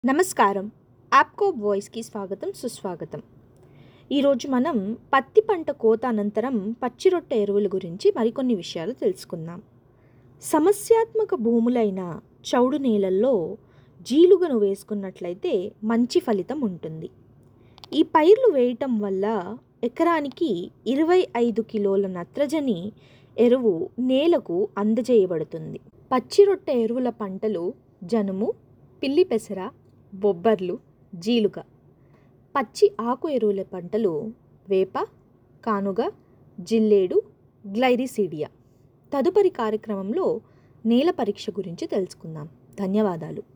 నమస్కారం యాప్కో వాయిస్కి స్వాగతం సుస్వాగతం ఈరోజు మనం పత్తి పంట కోత అనంతరం పచ్చి రొట్టె ఎరువుల గురించి మరికొన్ని విషయాలు తెలుసుకుందాం సమస్యాత్మక భూములైన చౌడు నేలల్లో జీలుగను వేసుకున్నట్లయితే మంచి ఫలితం ఉంటుంది ఈ పైర్లు వేయటం వల్ల ఎకరానికి ఇరవై ఐదు కిలోల నత్రజని ఎరువు నేలకు అందజేయబడుతుంది పచ్చి రొట్టె ఎరువుల పంటలు జనుము పిల్లి పెసర బొబ్బర్లు జీలుగ పచ్చి ఆకు ఎరువుల పంటలు వేప కానుగ జిల్లేడు గ్లైరిసీడియా తదుపరి కార్యక్రమంలో నేల పరీక్ష గురించి తెలుసుకుందాం ధన్యవాదాలు